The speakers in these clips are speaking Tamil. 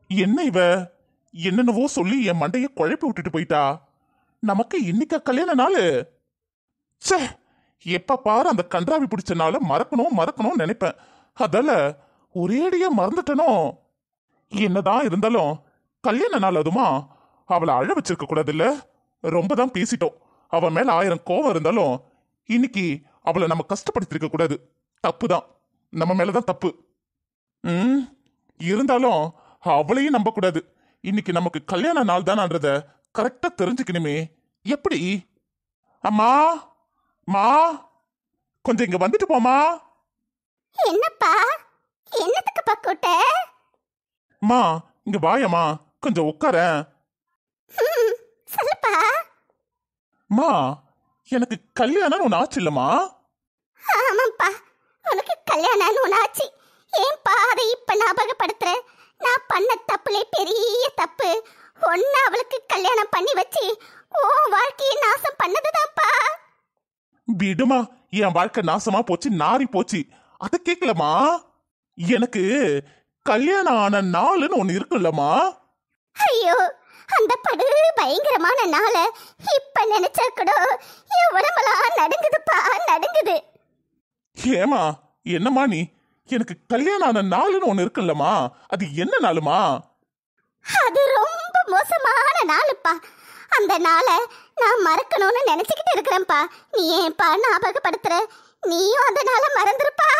என்ன இவ என்னென்னவோ சொல்லி என் மண்டைய குழப்பி விட்டுட்டு போயிட்டா நமக்கு இன்னைக்கா கல்யாண நாள் ச்சே எப்ப பாரு அந்த கன்றாவி பிடிச்ச நாள மறக்கணும் மறக்கணும்னு நினைப்பேன் அதால ஒரேடியா மறந்துட்டனோ என்னதான் இருந்தாலும் கல்யாண நாள் அதுமா அவளை அழ வச்சிருக்க கூடாது இல்ல ரொம்ப தான் பேசிட்டோம் அவ மேல ஆயிரம் கோவம் இருந்தாலும் இன்னைக்கு அவளை நம்ம கஷ்டப்படுத்திருக்க கூடாது தப்பு தான் நம்ம மேலதான் தப்பு ம் இருந்தாலும் அவளையும் நம்ப கூடாது இன்னைக்கு நமக்கு கல்யாண நாள் தானன்றத கரெக்டா தெரிஞ்சுக்கணுமே எப்படி அம்மா மா கொஞ்சம் இங்க வந்துட்டு போமா என்னப்பா என்னத்துக்குப்பா கூட்ட மா இங்க வாயம்மா கொஞ்சம் உட்காரேன் ம், சொல்லுப்பா மா எனக்கு கல்யாணம் ஒன்று ஆச்சு இல்லம்மா ஆமாப்பா உனக்கு கல்யாணம் ஒன்று ஆச்சு ஏன்பா அதை இப்ப ஞாபகப்படுத்துற நான் பண்ண தப்புலே பெரிய தப்பு ஒன்னு அவளுக்கு கல்யாணம் பண்ணி வச்சு உன் வாழ்க்கையை நாசம் பண்ணதுதான்ப்பா விடுமா என் வாழ்க்கை நாசமா போச்சு நாரி போச்சு அதை கேட்கலமா எனக்கு கல்யாணம் ஆன நாளுன்னு ஒன்று இருக்குல்லம்மா ஐயோ அந்த படு பயங்கரமான நாளை இப்ப நினைச்சா கூட என் உடம்பெல்லாம் நடுங்குதுப்பா நடுங்குது ஏமா என்னம்மா நீ எனக்கு கல்யாணம் ஆன நாளுன்னு ஒன்று இருக்குல்லம்மா அது என்ன நாளுமா அது ரொம்ப மோசமான நாளுப்பா அந்த நாளை நான் மறக்கணும்னு நினைச்சுக்கிட்டு இருக்கிறேன்ப்பா நீ ஏன்பா ஞாபகப்படுத்துற நீயும் அந்த நாளை மறந்துருப்பா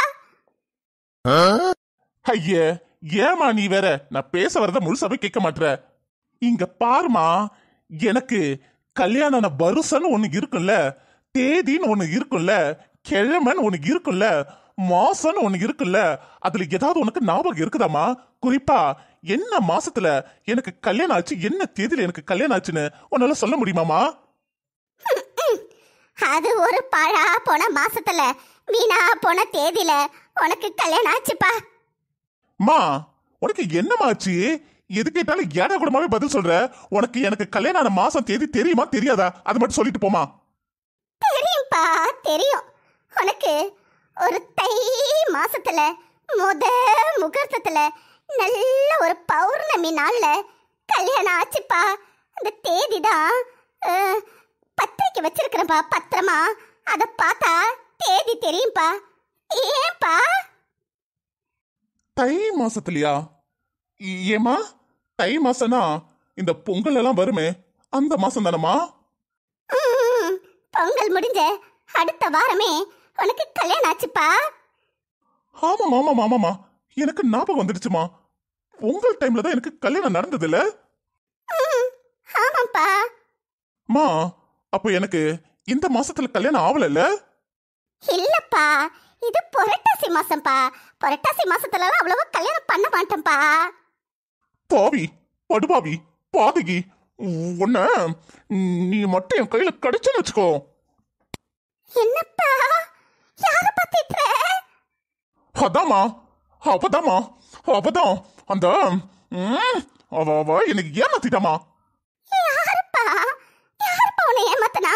ஐயே ஏமா நீ வேற நான் பேச வரத முழுசாவே கேட்க மாட்ற இங்க பாருமா எனக்கு கல்யாண வருஷம்னு ஒண்ணு இருக்குல்ல தேதின்னு ஒண்ணு இருக்குல்ல கிழமைன்னு ஒண்ணு இருக்குல்ல மாசம்னு ஒண்ணு இருக்குல்ல அதுல ஏதாவது உனக்கு ஞாபகம் இருக்குதாமா குறிப்பா என்ன மாசத்துல எனக்கு கல்யாணம் ஆச்சு என்ன தேதியில எனக்கு கல்யாணம் ஆச்சுன்னு உன்னால சொல்ல முடியுமாமா அது ஒரு பழா போன மாசத்துல வீணா போன தேதியில உனக்கு கல்யாணம் ஆச்சுப்பா மா உனக்கு என்னமாச்சு எது கேட்டாலும் ஏடா கூடமாவே பதில் சொல்ற உனக்கு எனக்கு கல்யாணம் ஆன மாசம் தேதி தெரியுமா தெரியாதா அது மட்டும் சொல்லிட்டு போமா தெரியும்பா தெரியும் உனக்கு ஒரு தை மாசத்துல முத முகூர்த்தத்துல நல்ல ஒரு பௌர்ணமி நாள்ல கல்யாணம் ஆச்சுப்பா அந்த தேதி தான் பத்திரிக்கை வச்சிருக்கிறேன்ப்பா பத்திரமா அதை பார்த்தா தேதி தெரியும்பா ஏன்பா தை மாசத்துலயா இ- ஏம்மா தை மாசம்னா இந்த பொங்கல் எல்லாம் வருமே அந்த மாசம் தானம்மா ம், பொங்கல் முடிஞ்ச அடுத்த வாரமே உனக்கு கல்யாணம் ஆச்சுப்பா ஆமாம் ஆமாம் ஆமாம்மா எனக்கு ஞாபகம் வந்துடுச்சுமா பொங்கல் டைம்ல தான் எனக்கு கல்யாணம் நடந்தது இல்ல ம், ஆமாப்பா மா அப்போ எனக்கு இந்த மாசத்துல கல்யாணம் ஆவல இல்லப்பா இது புரட்டாசி மாசம்ப்பா புரட்டாசி மாசத்துலலாம் அவ்வளவா கல்யாணம் பண்ண மாட்டேன்ப்பா பாவி படுபாவி பாதகி உன்ன நீ மட்டும் என் கையில கிடைச்சுன்னு வச்சுக்கோ என்னப்பா யார பத்திட்டுற அதாம்மா அவதாம்மா அவதான் அந்த ம், அவ அவ எனக்கு ஏமாத்திட்டாமா யாருப்பா யாருப்பா உன்னை ஏமாத்தனா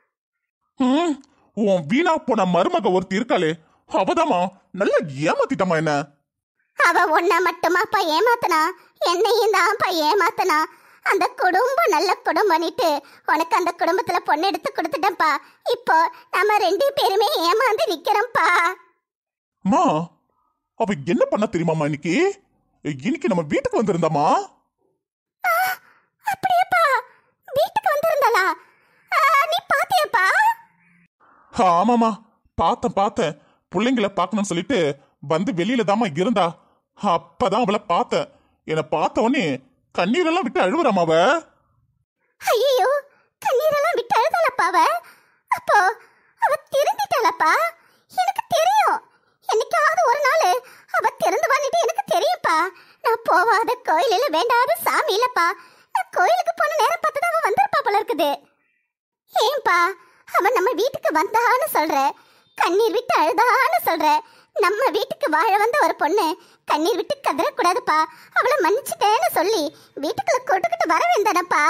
ம், உன் வீணா போன மருமக ஒருத்தி இருக்காளே அவதாம்மா நல்லா ஏமாத்திட்டாமா என்ன அவ உன்னை மட்டுமாப்பா ஏமாத்தனா என்னையும் தான்ப்பா ஏமாத்தனா அந்த குடும்பம் நல்ல குடும்பம்னுட்டு உனக்கு அந்த குடும்பத்துல பொண்ணு எடுத்து கொடுத்துட்டேன்ப்பா இப்போ நம்ம ரெண்டு பேருமே ஏமாந்து நிக்கிறோம்ப்பா மா அவ என்ன பண்ண தெரியுமாமா இன்னைக்கு இன்னைக்கு நம்ம வீட்டுக்கு வந்திருந்தாமா அப்படியேப்பா வீட்டுக்கு வந்திருந்தாளா ஆ, நீ பாத்தியாப்பா ஆமாமா பார்த்தேன் பார்த்தேன் பிள்ளைங்கள பார்க்கணும்னு சொல்லிட்டு வந்து வெளியில தாமா இருந்தா அப்பதான் அவளை பார்த்தேன் என்னை பார்த்த உடனே கண்ணீரெல்லாம் விட்டு அழுவுறாமா அவ ஐயோ கண்ணீரெல்லாம் விட்டு அழுதாளப்பா அவ அப்போ அவ திருந்திட்டாளப்பா எனக்கு தெரியும் என்னைக்காவது ஒரு நாள் அவ திறந்து வாங்கிட்டு எனக்கு தெரியும்ப்பா நான் போவாத கோயிலில வேண்டாத சாமி இல்லப்பா நான் கோயிலுக்கு போன நேரம் பார்த்து தான் அவ வந்திருப்பா போல இருக்குது ஏன்பா அவன் நம்ம வீட்டுக்கு வந்தான்னு சொல்ற கண்ணீர் விட்டு அழுதான்னு சொல்ற நம்ம வீட்டுக்கு வாழ வந்த ஒரு பொண்ணு கண்ணீர் விட்டு கதறக்கூடாதுப்பா அவளை மன்னிச்சிட்டேன்னு சொல்லி வீட்டுக்குள்ள கொட்டுக்கிட்டு வர வேண்டானப்பா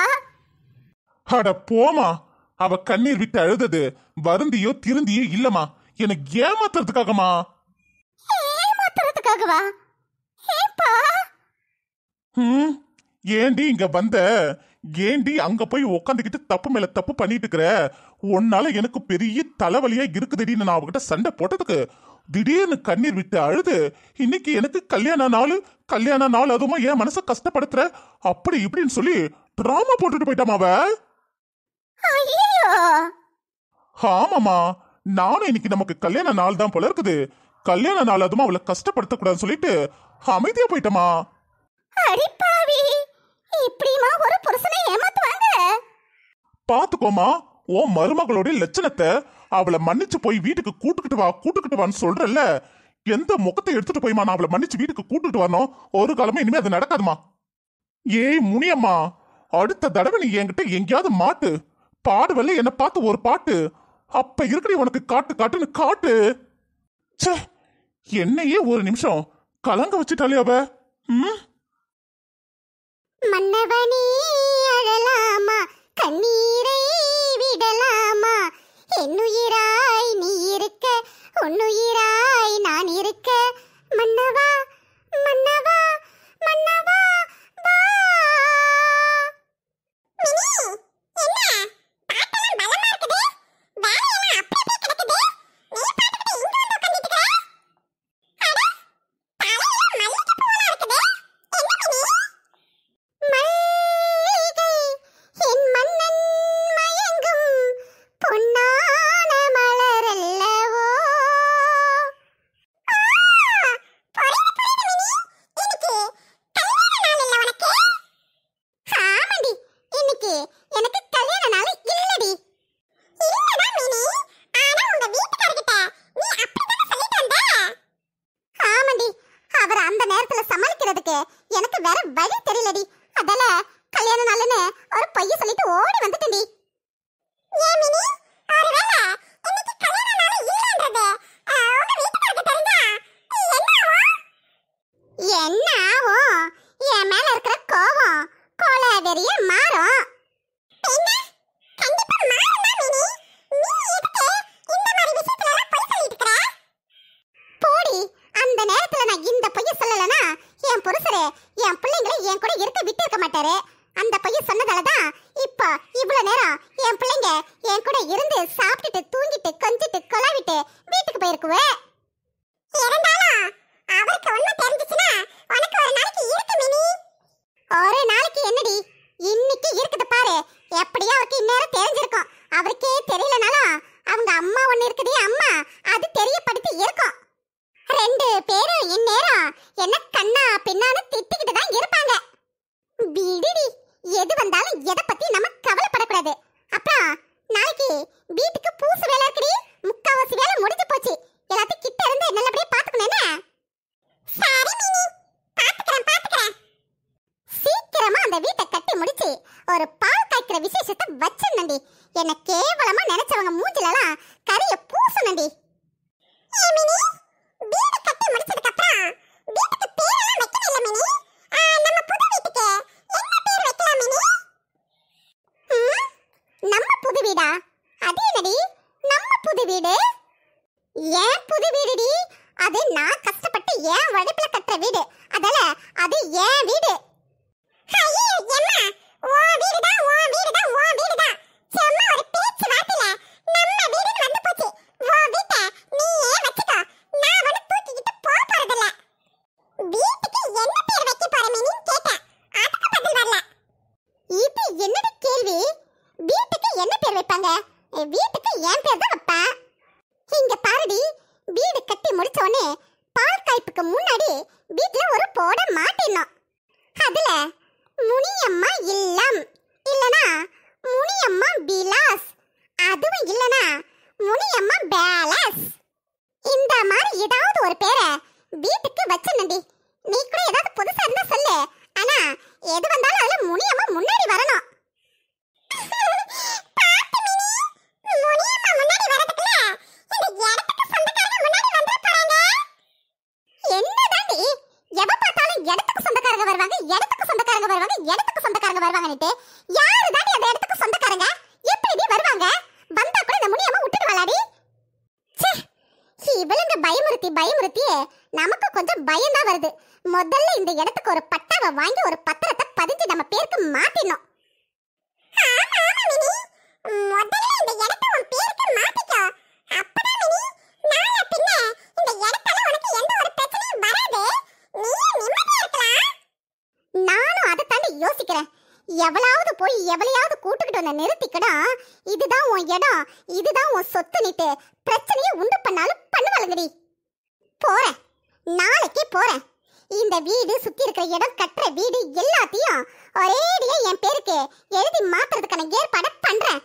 அட போமா அவ கண்ணீர் விட்டு அழுதது வருந்தியோ திருந்தியோ இல்லம்மா எனக்கு ஏமாத்துறதுக்காகமா ஏமாத்துறதுக்காகவா ஏப்பா ம் ஏண்டி இங்க வந்த ஏண்டி அங்க போய் உக்காந்துக்கிட்டு தப்பு மேல தப்பு பண்ணிட்டு இருக்கிற உன்னால எனக்கு பெரிய தலைவலியா இருக்குதுடின்னு நான் அவகிட்ட சண்டை போட்டதுக்கு திடீர்னு கண்ணீர் விட்டு அழுது இன்னைக்கு எனக்கு கல்யாண நாள் கல்யாண நாள் அதுவுமா என் மனசை கஷ்டப்படுத்துற அப்படி இப்படின்னு சொல்லி டிராமா போட்டுட்டு போயிட்டாமா அவ ஐயோ ஆமாமா நானும் இன்னைக்கு நமக்கு கல்யாண நாள் தான் போல இருக்குது கல்யாண நாள் அதுமா அவளை கஷ்டப்படுத்தக்கூடாதுன்னு சொல்லிட்டு அமைதியா போயிட்டமா அடிப்பாவி இப்படிமா ஒரு புருஷனை ஏமாத்துவாங்க பாத்துக்கோமா உன் மருமகளோட லட்சணத்தை அவளை மன்னிச்சு போய் வீட்டுக்கு கூட்டுக்கிட்டு வா கூட்டுக்கிட்டு வான்னு சொல்றல்ல எந்த முகத்தை எடுத்துட்டு போய்மா நான் அவளை மன்னிச்சு வீட்டுக்கு கூட்டுட்டு வரணும் ஒரு காலமே இனிமே அது நடக்காதுமா ஏய் முனியம்மா அடுத்த தடவை நீ என்கிட்ட எங்கேயாவது மாட்டு பாடுவல்ல என்ன பார்த்து ஒரு பாட்டு அப்ப இருக்கடி உனக்கு காட்டு காட்டுன்னு காட்டு ச்சே என்னையே ஒரு நிமிஷம் கலங்க வச்சுட்டாலே அவ ம் மன்னவனே அழலாமா கண்ணீரை விடலாமா என்னுயிராய் நீ இருக்க உன்னுயிராய் நான் இருக்க மன்னவா மன்னவா மன்னவா வா மல்லிகை என் மன்னன் மயங்கும் பொன்னான மலரல்லவோ ஆமாடி இன்னைக்கு எனக்கு கல்யாண நாள் இல்லடி இல்லடா மினி ஆனா உங்க வீட்டுக்காரர்கிட்ட நீ அப்படிதானே சொல்லிட்டு வந்த ஆமாடி அவர் அந்த நேரத்துல சமாளிக்கிறதுக்கு எனக்கு வேற வழி தெரியலடி அதால கல்யாண நாள்னு ஒரு பொய்ய சொல்லிட்டு ஓடி வந்துட்டேன்டி ஏன் மினி ஒருவேளை இன்னைக்கு கல்யாண நாள் இல்லன்றது அஹ், உங்க வீட்டுக்காரருக்கு தெரிஞ்சா என்ன ஆகும் என்ன ஆகும் என் மேல இருக்கிற கோவம் கோல வெறிய மாறும் பின்ன கண்டிப்பா மாறும் மினி நீ எதுக்கு இந்த மாதிரி விஷயத்துல எல்லாம் பொய் சொல்லிட்டு இருக்கற போடி அந்த நேரத்துல நான் இந்த பொய்ய சொல்லலனா என் புருஷரே என் பிள்ளைங்களை என் கூட இருக்க விட்டு இருக்க மாட்டாரு அந்த பொய்ய சொன்னதால தான் இப்போ இவ்வளவு நேரம் என் பிள்ளைங்க என் கூட இருந்து சாப்பிட்டுட்டு தூங்கிட்டு கொஞ்சிட்டு கொலாவிட்டு வீட்டுக்கு போயிருக்குவே இருந்தாலும் அவருக்கு ஒண்ணு தெரிஞ்சுச்சுன்னா உனக்கு ஒரு நாளைக்கு இருக்கு மினி ஒரு நாளைக்கு என்னடி இன்னைக்கு இருக்குது பாரு எப்படியோ அவருக்கு இந்நேரம் தெரிஞ்சிருக்கும் அவருக்கே தெரியலனாலும் அவங்க அம்மா ஒண்ணு இருக்குதே அம்மா அது தெரியப்படுத்தி இருக்கும் ரெண்டு பேரும் இந்நேரம் என்ன கண்ணா பின்னான்னு திட்டிக்கிட்டு தான் இருப்பாங்க விடுடி எது வந்தாலும் எதை பத்தி நம்ம கவலைப்படக்கூடாது அப்புறம் நாளைக்கு வீட்டுக்கு பூசு வேலை இருக்குடி முக்காவாசி வேலை முடிஞ்சு போச்சு எல்லாத்தையும் கிட்ட இருந்து நல்லபடியா பாத்துக்கணும் என்ன சரி மினி பாத்துக்கிறேன் பாத்துக்கிறேன் சீக்கிரமா அந்த வீட்டை கட்டி முடிச்சு ஒரு பால் காய்க்கிற விசேஷத்தை வச்சிருந்தண்டி என்ன கேவலமா நினைச்சவங்க மூஞ்சிலலாம் கரிய பூசணுண்டி ஏமினி வீடு கட்டி முடிச்சதுக்கு அப்புறம் வீட்டுக்கு பேரெல்லாம் வைக்கவே இல்ல மினி ஆ, நம்ம புது வீட்டுக்கு என்ன பேர் வைக்கலாம் மினி ம், நம்ம புது வீடா அது என்னடி நம்ம புது வீடு ஏன் புது வீடுடி அது நான் கஷ்டப்பட்டு ஏன் வழிப்புல கட்டுற வீடு அதால அது ஏன் வீடு ஐயோ எம்மா உன் வீடுதான் உன் வீடுதான் உன் வீடுதான் சும்மா ஒரு பேச்சு வார்த்தையில நம்ம வீடுன்னு வந்து போச்சு உன் வீட்டை நீயே வச்சுக்கோ நான் வந்து தூக்கிக்கிட்டு போக போறதில்ல வீட்டுக்கு என்ன பேர் வைக்க போறமேனு கேட்டேன் அதுக்கு பதில் வரல இது என்னடி கேள்வி வீட்டுக்கு என்ன பேர் வைப்பாங்க என் வீட்டுக்கு என் பேர் தான் வைப்பேன் இங்க பாருடி வீடு கட்டி முடிச்ச உடனே பால் காய்ப்புக்கு முன்னாடி வீட்ல ஒரு போட மாட்டினோம் அதுல முனியம்மா இல்லம் இல்லனா முனியம்மா பிலாஸ் அதுவும் இல்லனா முனியம்மா பேலஸ் இந்த மாதிரி ஏதாவது ஒரு பேரை வீட்டுக்கு வச்சிருந்தடி நீ கூட ஏதாவது புதுசா இருந்தா சொல்லு ஆனா எது வந்தாலும் அதுல முனியம்மா முன்னாடி வரணும் பாத்து மினி, முனியம்மா முன்னாடி வரதுக்குள்ள இந்த இடத்துக்கு சொந்தக்காரங்க முன்னாடி வந்துட போறாங்க. என்னதாண்டி எவ பார்த்தாலும் இடத்துக்கு சொந்தக்காரங்க வருவாங்க இடத்துக்கு சொந்தக்காரங்க வருவாங்க இடத்துக்கு சொந்தக்காரங்க வருவாங்கன்னுட்டு யாரு தாண்டி அந்த இடத்துக்கு சொந்தக்காரங்க எப்படி வருவாங்க வந்தா கூட இந்த முனியம்மா விட்டுட்டு வளாடி இவளுங்க பயமுறுத்தி பயமுறுத்தி நமக்கு கொஞ்சம் பயம்தான் வருது முதல்ல இந்த இடத்துக்கு ஒரு பட்டா கனவை வாங்கி ஒரு பத்திரத்தை பதிஞ்சு நம்ம பேருக்கு மாத்திடணும் முதல்ல இந்த இடத்த உன் பேருக்கு மாத்திக்கோ அப்பதான் மினி நாளை பின்ன இந்த இடத்தால உனக்கு எந்த ஒரு பிரச்சனையும் வராது நீ நிம்மதியா இருக்கலாம் நானும் அதை தாண்டி யோசிக்கிறேன் எவளாவது போய் எவளையாவது கூட்டுக்கிட்டு வந்து நிறுத்திக்கடா இதுதான் உன் இடம் இதுதான் உன் சொத்து நீட்டு பிரச்சனையை உண்டு பண்ணாலும் பண்ணுவாளுங்கடி போறேன் நாளைக்கே போறேன் இந்த வீடு சுத்தி இருக்கிற இடம் கட்டுற வீடு எல்லாத்தையும் ஒரேடியா என் பேருக்கு எழுதி மாத்துறதுக்கான ஏற்பாடை பண்றேன்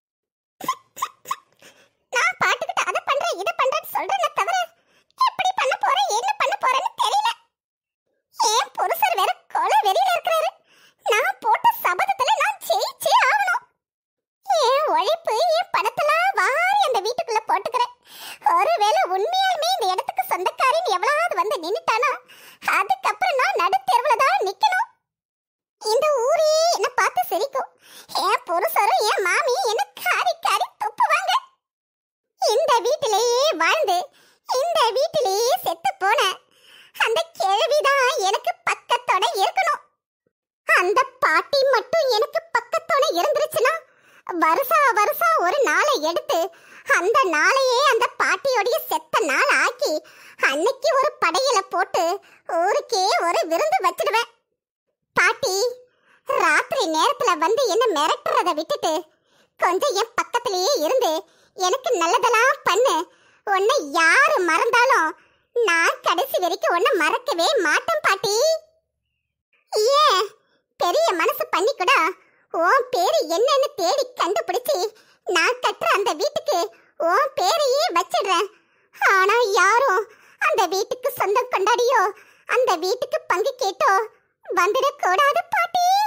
நான் பாட்டுக்கிட்டு அதை பண்றேன் இதை பண்றேன்னு சொல்றேனே தவிர எப்படி பண்ண போறேன் என்ன பண்ண போறேன்னு தெரியல என் புருஷர் வேற கொலை வெறியில இருக்கிறாரு நான் போட்ட சபதத்துல நான் ஜெயிச்சே ஆகணும் என் உழைப்பு என் பணத்தெல்லாம் வாரி அந்த வீட்டுக்குள்ள போட்டுக்கிறேன் ஒருவேளை உண்மையாலுமே இந்த இடத்துக்கு சொந்தக்காரின்னு எவ்வளவு வந்து நின்னுட்டானா அதுக்கப்புறம் நான் நடுத்தெருவுல தான் நிக்கணும் இந்த ஊரே என்ன பார்த்து சிரிக்கும் என் புருஷரும் என் மாமியும் என்ன காரி காரி துப்புவாங்க இந்த வீட்டிலேயே வாழ்ந்து இந்த வீட்டிலேயே செத்து போன அந்த கிழவிதான் எனக்கு பக்கத்தோட இருக்கணும் அந்த பாட்டி மட்டும் எனக்கு பக்கத்தோட இருந்துருச்சுன்னா வருஷா வருஷம் ஒரு நாளை எடுத்து அந்த நாளையே அந்த பாட்டியோடைய செத்த நாள் ஆக்கி அன்னைக்கு ஒரு படையில போட்டு ஊருக்கே ஒரு விருந்து வச்சிடுவேன் பாட்டி ராத்திரி நேரத்துல வந்து என்ன மிரட்டுறத விட்டுட்டு கொஞ்சம் என் பக்கத்திலேயே இருந்து எனக்கு நல்லதெல்லாம் பண்ணு உன்னை யாரு மறந்தாலும் நான் கடைசி வரைக்கும் உன்னை மறக்கவே மாட்டேன் பாட்டி ஏன் பெரிய மனசு பண்ணி கூட உன் பேரு என்னன்னு தேடி கண்டுபிடிச்சு நான் கட்டுற அந்த வீட்டுக்கு உன் பேரையே வச்சிடுறேன் ஆனா யாரும் அந்த வீட்டுக்கு சொந்தம் கொண்டாடியோ அந்த வீட்டுக்கு பங்கு கேட்டோ வந்துடக்கூடாது பாட்டி